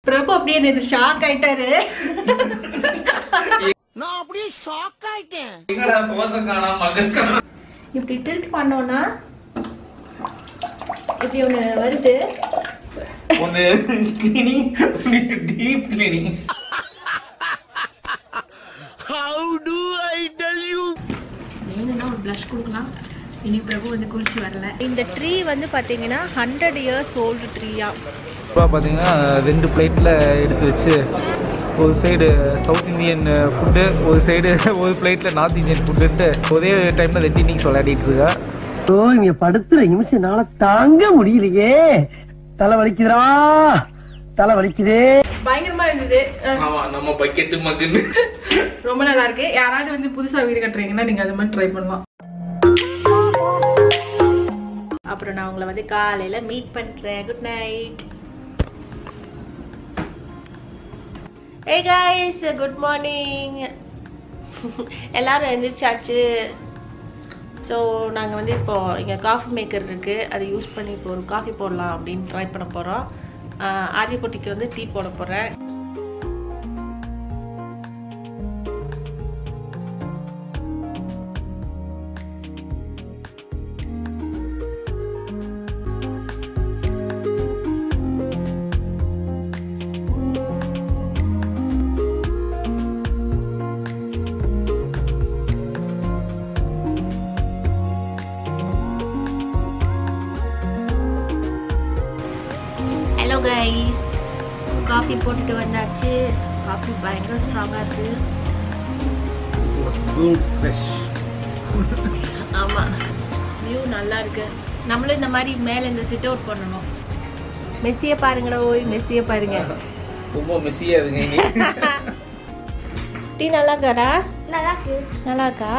பிரபு அப்படியே நேத்து ஷாக் ஆயிட்டாரு நான் அப்படியே ஷாக் ஆயிட்டேன் எங்கடா மோசம் காணாம மகன் காணாம இப்படி டில்ட் பண்ணோம்னா இப்படி ஒண்ணு வருது ஒன்னு cleaning deep cleaning how to I tell you வேணும்னா ஒரு ப்ளஷ் கொடுக்கலாம் இனி பிரபு வந்து குளிச்சு வரல இந்த ட்ரீ வந்து பாத்தீங்கன்னா ஹண்ட்ரட் இயர்ஸ் ஓல்டு ட்ரீயா இப்போ பார்த்தீங்கன்னா ரெண்டு பிளேட்டில் எடுத்து வச்சு ஒரு சைடு சவுத் இந்தியன் ஃபுட்டு ஒரு சைடு ஒரு பிளேட்டில் நார்த் இந்தியன் ஃபுட்டுன்ட்டு ஒரே டைமில் ரெண்டு இன்னிங்ஸ் விளையாடிட்டு இருக்கா ஓ இங்க படுத்துற நிமிஷம்னால தாங்க முடியலையே தலை வலிக்குதுடா தலை வலிக்குதே பயங்கரமா இருந்தது அஹ், ஆமாம் நம்ம பக்கெட்டு மக்குன்னு ரொம்ப நல்லா இருக்கு யாராவது வந்து புதுசா வீடு கட்டுறீங்கன்னா நீங்க அது மாதிரி ட்ரை பண்ணலாம் அப்புறம் நான் உங்களை வந்து காலையில மீட் பண்றேன் குட் நைட் ஏ காய்ஸ் குட் மார்னிங் எல்லாரும் எந்திரிச்சாச்சு ஸோ நாங்கள் வந்து இப்போ இங்கே காஃபி மேக்கர் இருக்குது அதை யூஸ் பண்ணி இப்போ ஒரு காஃபி போடலாம் அப்படின்னு ட்ரை பண்ண போகிறோம் ஆரியக்குட்டிக்கு வந்து டீ போட போகிறேன் ஹலோ கைஸ் காஃபி போட்டுட்டு வந்தாச்சு காஃபி பயங்கர ஸ்ட்ராங்காக இருக்குது ஆமாம் வியூ நல்லா இருக்கு நம்மளும் இந்த மாதிரி மேலே இந்த சிட் அவுட் பண்ணணும் மெஸ்ஸியை பாருங்கடா ஓய் மெஸ்ஸியை பாருங்க ரொம்ப மெஸ்ஸியாக இருக்குங்க டீ நல்லா இருக்காரா நல்லா இருக்கா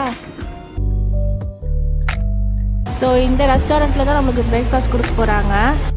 ஸோ இந்த ரெஸ்டாரண்ட்டில் தான் நமக்கு பிரேக்ஃபாஸ்ட் கொடுக்க போகிறாங்க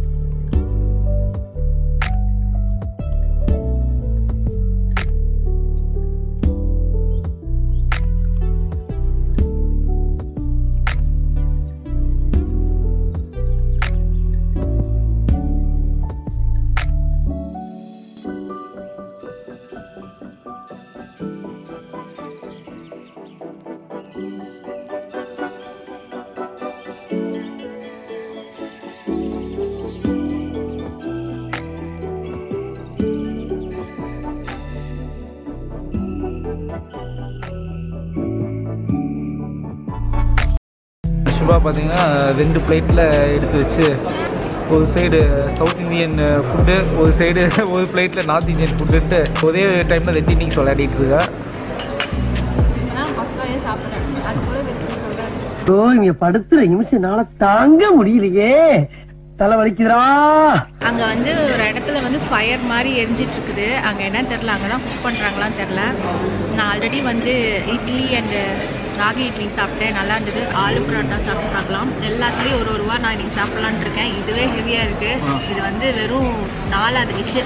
சுபா பார்த்தீங்கன்னா ரெண்டு பிளேட்டில் எடுத்து வச்சு ஒரு சைடு சவுத் இந்தியன் ஃபுட்டு ஒரு சைடு ஒரு பிளேட்டில் நார்த் இந்தியன் ஃபுட்டுன்ட்டு ஒரே டைமில் ரெண்டு இன்னிங்ஸ் விளையாடிட்டு இருக்கா ஃபஸ்ட்டாக சாப்பிட்றேன் அது கூட சொல்கிறேன் ஓ இங்க படுத்துற நிமிஷம்னால தாங்க முடியலையே தலை வலிக்குதுடா அங்க வந்து ஒரு இடத்துல வந்து ஃபயர் மாதிரி எரிஞ்சிட்டு இருக்குது அங்க என்ன தெரில அங்கே தான் குக் பண்ணுறாங்களான்னு தெரில நான் ஆல்ரெடி வந்து இட்லி அண்டு ராகி இட்லி சாப்பிட்டேன் நல்லா இருந்தது ஆலு பரோட்டா சாப்பிட்டு பார்க்கலாம் எல்லாத்துலேயும் ஒரு ஒரு ரூபா நான் இன்னைக்கு சாப்பிட்லான்னு இருக்கேன் இதுவே ஹெவியாக இருக்குது இது வந்து வெறும் நாலாவது டிஷ்ஷு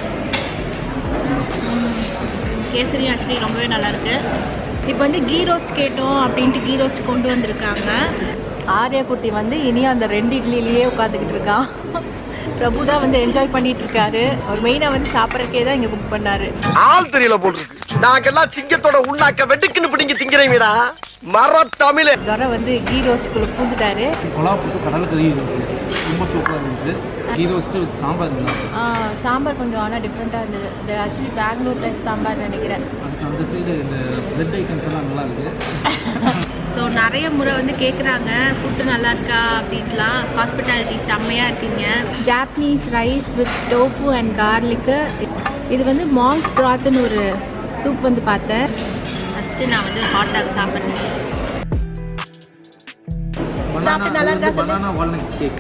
கேசரி ஆக்சுவலி ரொம்பவே நல்லா இருக்கு இப்போ வந்து கீ ரோஸ்ட் கேட்டோம் அப்படின்ட்டு கீ ரோஸ்ட் கொண்டு வந்திருக்காங்க ஆர்யா குட்டி வந்து இனி அந்த ரெண்டு இட்லிலேயே உட்காந்துக்கிட்டு இருக்கான் பிரபு தான் வந்து என்ஜாய் பண்ணிட்டு இருக்காரு அவர் மெயினாக வந்து சாப்பிட்றக்கே தான் இங்கே புக் பண்ணாரு ஆள் தெரியல போட்டுருக்கு நாங்கெல்லாம் சிங்கத்தோட உண்ணாக்க வெட்டுக்குன்னு பிடிங்க திங்கிறீங்கடா மர தமிழே வர வந்து கீ ரோஸ்ட்டுக்குள்ளே பூந்துட்டாரு கொலா போட்டு கடலை கறி இருந்துச்சு ரொம்ப சூப்பராக இருந்துச்சு கீ ரோஸ்ட்டு வித் சாம்பார் இருந்தது ஆ, சாம்பார் கொஞ்சம் ஆனால் டிஃப்ரெண்ட்டாக இருந்தது இது ஆக்சுவலி பெங்களூர் டைப் சாம்பார் நினைக்கிறேன் அதுக்கு அந்த சைடு இந்த பிரெட் ஐட்டம்ஸ் எல்லாம் நல்லா இருக்கு ஸோ நிறைய முறை வந்து கேட்குறாங்க ஃபுட்டு நல்லா இருக்கா அப்படின்லாம் ஹாஸ்பிட்டாலிட்டி செம்மையாக இருக்கீங்க Japanese rice with tofu and garlic இது வந்து மாங்ஸ் ப்ராத்துன்னு ஒரு சூப் வந்து பார்த்தேன் ஃபஸ்ட்டு நான் வந்து ஹாட் டாக் சாப்பிட்றேன் சாப்பிட்டு நல்லா இருக்கா சொல்லு. பனானா வால்நட் கேக்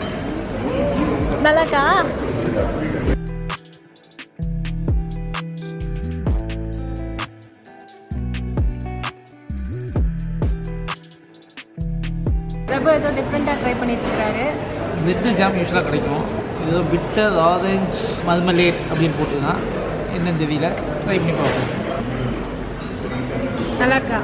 நல்லா இருக்கா பிரபு ஏதோ டிஃப்ரெண்ட்டாக ட்ரை பண்ணிட்டு இருக்காரு பிரெட்டு ஜாம் யூஸ்வலாக கிடைக்கும் ஏதோ பிட்டர் ஆரஞ்ச் மல்மலேட் அப்படின்னு போட்டுதான் என்னன்னு தெரியல ட்ரை பண்ணி பார்ப்போம் நல்லா இருக்கா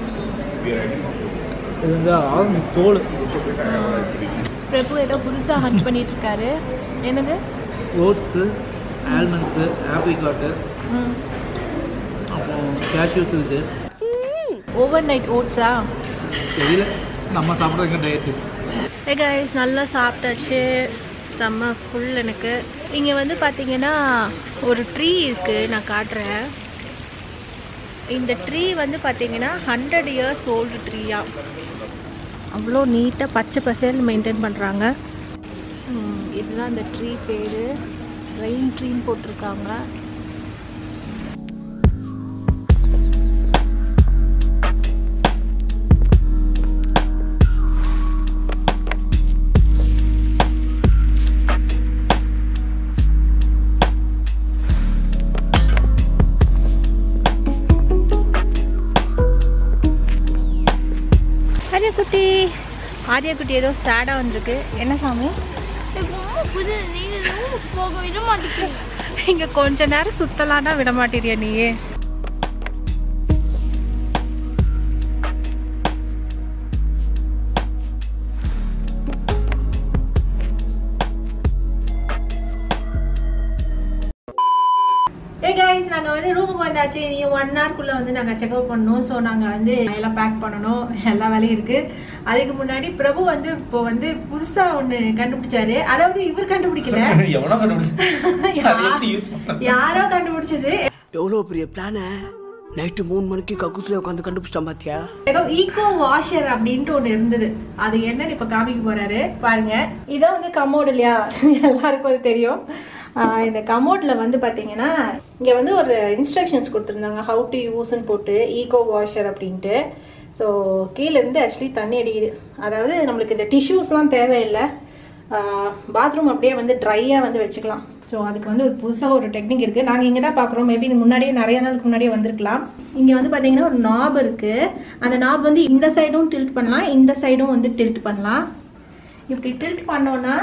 இது வந்து ஆரஞ்சு தோல் பிரபு ஏதோ புதுசாக ஹண்ட் பண்ணிட்டு இருக்காரு என்னது ஓட்ஸு ஆல்மண்ட்ஸு ஆப்ரிகாட்டு அப்புறம் கேஷ்யூஸ் இருக்குது ஓவர் நைட் ஓட்ஸா தெரியல நம்ம சாப்பிட்றதுக்கு டயட்டு ஏ கைஸ் நல்லா சாப்பிட்டாச்சு செம்ம ஃபுல் எனக்கு இங்கே வந்து பார்த்தீங்கன்னா ஒரு ட்ரீ இருக்குது நான் காட்டுறேன் இந்த ட்ரீ வந்து பார்த்தீங்கன்னா ஹண்ட்ரட் இயர்ஸ் ஓல்டு ட்ரீயா அவ்வளோ நீட்டாக பச்சை பசேல்னு மெயின்டைன் பண்ணுறாங்க இதுதான் அந்த ட்ரீ பேர் ரெயின் ட்ரீன்னு போட்டிருக்காங்க ஆரியா குட்டி ஆரியா குட்டி ஏதோ சேடாக வந்திருக்கு என்ன சாமி போக விட மாட்டேங்குது இங்கே கொஞ்ச நேரம் சுத்தலான்னா விட மாட்டேறியா நீயே ஏ கைஸ் நாங்கள் வந்து ரூமுக்கு வந்தாச்சு நீ ஒன் ஹவர்க்குள்ளே வந்து நாங்கள் செக் அவுட் பண்ணணும் ஸோ நாங்கள் வந்து எல்லாம் பேக் பண்ணணும் எல்லா வேலையும் இருக்குது அதுக்கு முன்னாடி பிரபு வந்து இப்போ வந்து புதுசாக ஒன்று கண்டுபிடிச்சாரு அதாவது இவர் கண்டுபிடிக்கல எவனோ கண்டுபிடிச்சு அது எப்படி யூஸ் பண்ண யாரோ கண்டுபிடிச்சது எவ்வளோ பெரிய பிளான நைட்டு மூணு மணிக்கு கக்கூத்துல உட்காந்து கண்டுபிடிச்சிட்டான் பாத்தியா ஏதோ ஈகோ வாஷர் அப்படின்ட்டு ஒன்று இருந்தது அது என்னன்னு இப்போ காமிக்க போறாரு பாருங்க இதான் வந்து கமோடு இல்லையா எல்லாருக்கும் அது தெரியும் ஆஹ் இந்த கமோடில் வந்து பார்த்தீங்கன்னா இங்கே வந்து ஒரு இன்ஸ்ட்ரக்ஷன்ஸ் கொடுத்துருந்தாங்க ஹவு டு யூஸ்ன்னு போட்டு ஈகோ வாஷர் அப்படின்ட்டு ஸோ கீழேருந்து ஆக்சுவலி தண்ணி அடிக்குது அதாவது நம்மளுக்கு இந்த டிஷ்யூஸ்லாம் தேவையில்லை பாத்ரூம் அப்படியே வந்து ட்ரையாக வந்து வச்சுக்கலாம் ஸோ அதுக்கு வந்து ஒரு புதுசாக ஒரு டெக்னிக் இருக்குது நாங்கள் இங்கே தான் பார்க்குறோம் மேபி முன்னாடியே நிறைய நாளுக்கு முன்னாடியே வந்திருக்கலாம் இங்கே வந்து பார்த்தீங்கன்னா ஒரு நாப் இருக்குது அந்த நாப் வந்து இந்த சைடும் டில்ட் பண்ணலாம் இந்த சைடும் வந்து டில்ட் பண்ணலாம் இப்படி டில்ட் பண்ணோன்னா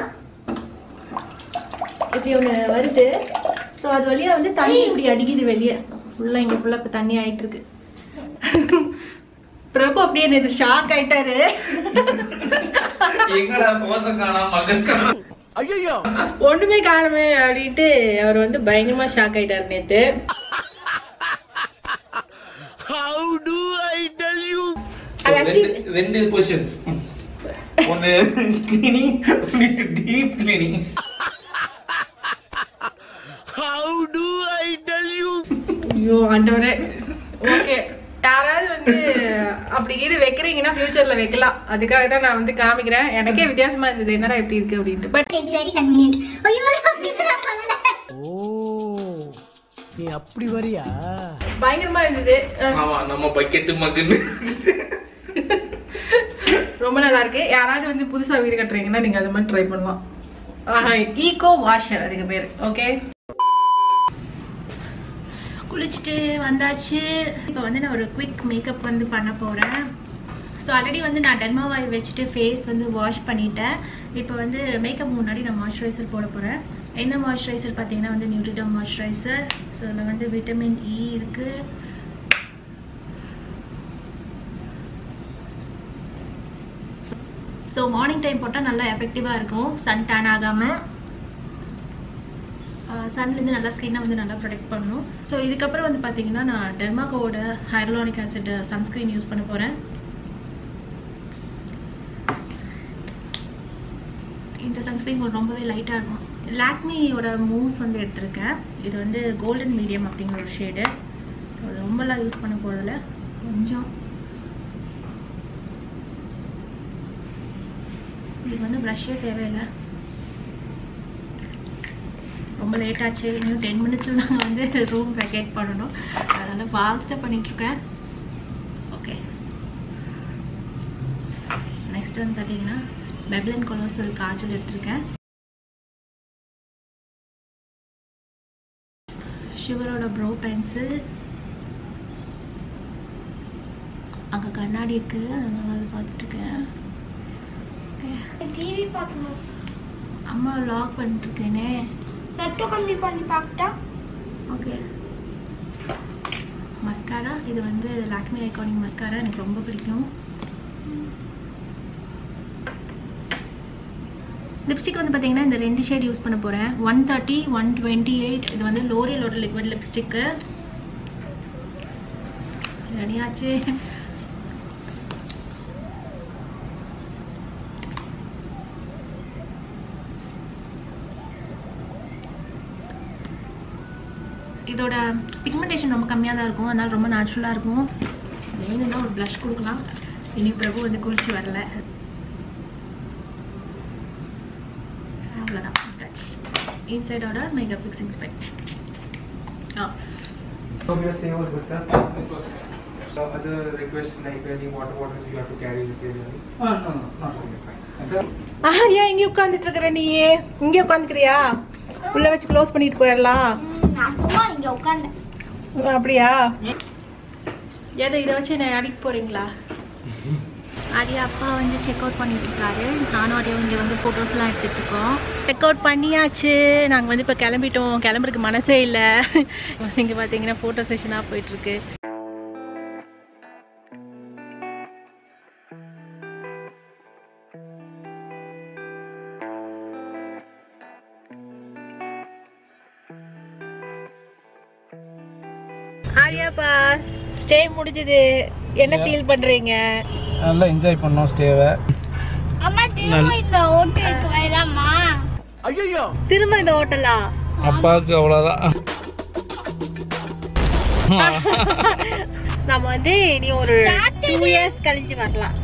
இப்படி ஒன்று வருது ஸோ அது வழியாக வந்து தண்ணி இப்படி அடிக்குது வெளியே ஃபுல்லாக இங்கே ஃபுல்லாக இப்போ தண்ணி ஆயிட்டு இருக்கு பிரபு அப்படியே நேற்று ஷாக் ஆயிட்டாரு எங்கடா மோசம் காணாம மகன் காணாம ஐயோ ஒண்ணுமே காணுமே அப்படின்ட்டு அவர் வந்து பயங்கரமா ஷாக் ஆயிட்டாரு நேத்து how to I tell you அது actually- ரெண்டு ரெண்டு பொசிஷன்ஸ் ஒன்னு cleaning deep cleaning how to I tell you ஐயோ ஆண்டவரே ஓகே யாராவது வந்து அப்படி இது வைக்கிறீங்கன்னா ஃபியூச்சர்ல வைக்கலாம் அதுக்காக தான் நான் வந்து காமிக்கிறேன் எனக்கே வித்தியாசமா இருந்தது என்னடா இப்படி இருக்கு அப்படின்ட்டு பட் இட்ஸ் வெரி கன்வீனியன்ட் ஐயோ அப்படின்னு நான் சொல்லல ஓ நீ அப்படி வரியா பயங்கரமா இருந்தது அஹ், ஆமா நம்ம பக்கெட்டு மகன் ரொம்ப நல்லா இருக்கு யாராவது வந்து புதுசா வீடு கட்டுறீங்கன்னா நீங்க அது மாதிரி ட்ரை பண்ணலாம் ஈகோ வாஷர் அதுக்கு பேர் ஓகே குளிச்சுட்டு வந்தாச்சு இப்போ வந்து நான் ஒரு குவிக் மேக்கப் வந்து பண்ண போகிறேன் ஸோ ஆல்ரெடி வந்து நான் டெர்மா ஆயில் வச்சுட்டு ஃபேஸ் வந்து வாஷ் பண்ணிட்டேன் இப்போ வந்து மேக்கப் முன்னாடி நான் மாய்ஸ்சரைசர் போட போகிறேன் என்ன மாய்ஸ்சரைசர் பார்த்தீங்கன்னா வந்து நியூட்ரிடம் மாய்ஸ்சரைசர் ஸோ அதில் வந்து விட்டமின் இ இருக்குது ஸோ மார்னிங் டைம் போட்டால் நல்லா எஃபெக்டிவாக இருக்கும் சன் டேன் ஆகாமல் சன்லேருந்து நல்லா ஸ்கின்னை வந்து நல்லா ப்ரொடெக்ட் பண்ணும் ஸோ இதுக்கப்புறம் வந்து பார்த்தீங்கன்னா நான் டெர்மாகோட ஹைரலானிக் ஆசிட் சன்ஸ்க்ரீன் யூஸ் பண்ண போகிறேன் இந்த சன்ஸ்க்ரீன் ரொம்பவே லைட்டாக இருக்கும் லாக்மியோட மூவ்ஸ் வந்து எடுத்திருக்கேன் இது வந்து கோல்டன் மீடியம் அப்படிங்கிற ஒரு ஷேடு ரொம்பலாம் யூஸ் பண்ண போகிறதில்ல கொஞ்சம் இதுக்கு வந்து ப்ரஷ்ஷே தேவையில்லை ரொம்ப லேட் ஆச்சு இன்னும் டென் மினிட்ஸில் நாங்கள் வந்து ரூம் வெக்கேட் பண்ணணும் அதனால் ஃபாஸ்ட்டாக பண்ணிகிட்ருக்கேன் ஓகே நெக்ஸ்ட் வந்து பார்த்தீங்கன்னா பெப்லன் கொலோசல் காய்ச்சல் எடுத்திருக்கேன் ஷுகரோட ப்ரோ பென்சில் அங்கே கண்ணாடி இருக்குது அதனால அதை பார்த்துட்ருக்கேன் ஓகே டிவி பார்க்கணும் அம்மா லாக் பண்ணிட்டுருக்கேனே சத்தம் கம்மி பண்ணி பார்க்கட்டா ஓகே மஸ்காரா இது வந்து லாக்மி ஐகானிக் மஸ்காரா எனக்கு ரொம்ப பிடிக்கும் லிப்ஸ்டிக் வந்து பார்த்தீங்கன்னா இந்த ரெண்டு ஷேட் யூஸ் பண்ண போகிறேன் one thirty one twenty eight இது வந்து லோரியலோட லிக்விட் லிப்ஸ்டிக்கு ரெடியாச்சு இதோட பிக்மெண்டேஷன் ரொம்ப கம்மியாக தான் இருக்கும் அதனால ரொம்ப நேச்சுரலாக இருக்கும் வேணும்னா ஒரு ப்ளஷ் கொடுக்கலாம் இனி பிரபு வந்து குளிச்சு வரல அவ்வளோதான் டச் இன்சைடோட மேக்கப் ஃபிக்ஸிங் ஸ்பெக் ஆ Hope your stay was good, sir. It was. So other requests like any water bottles you have to carry with you. Ah no, no, not okay, fine. Sir, Arya இங்கே உட்காந்துட்டு இருக்கிற நீ இங்கே உட்காந்துக்கிறியா உள்ள வச்சு க்ளோஸ் பண்ணிட்டு போயிடலாம் நான் சும்மா இங்க உட்காந்தேன் அப்படியா எதை இதை வச்சு என்ன அடிக்க போறீங்களா ஆரியா அப்பா வந்து செக் அவுட் பண்ணிட்டு இருக்காரு நானும் ஆரியா இங்கே வந்து ஃபோட்டோஸ்லாம் எடுத்துட்டு இருக்கோம் செக் அவுட் பண்ணியாச்சு நாங்கள் வந்து இப்போ கிளம்பிட்டோம் கிளம்புறதுக்கு மனசே இல்லை இங்கே பார்த்தீங்கன்னா ஃபோட்டோ செஷனாக போயிட்டு இருக்கு ஆரியாப்பா ஸ்டே முடிஞ்சது என்ன ஃபீல் பண்றீங்க நல்லா என்ஜாய் பண்ணோம் ஸ்டேவை அம்மா திரும்ப இந்த ஹோட்டலுக்கு வரலாமா ஐயோ திரும்ப இந்த ஹோட்டலா அப்பாவுக்கு அவ்வளோதான் நம்ம வந்து இனி ஒரு டூ இயர்ஸ் கழிச்சு வரலாம்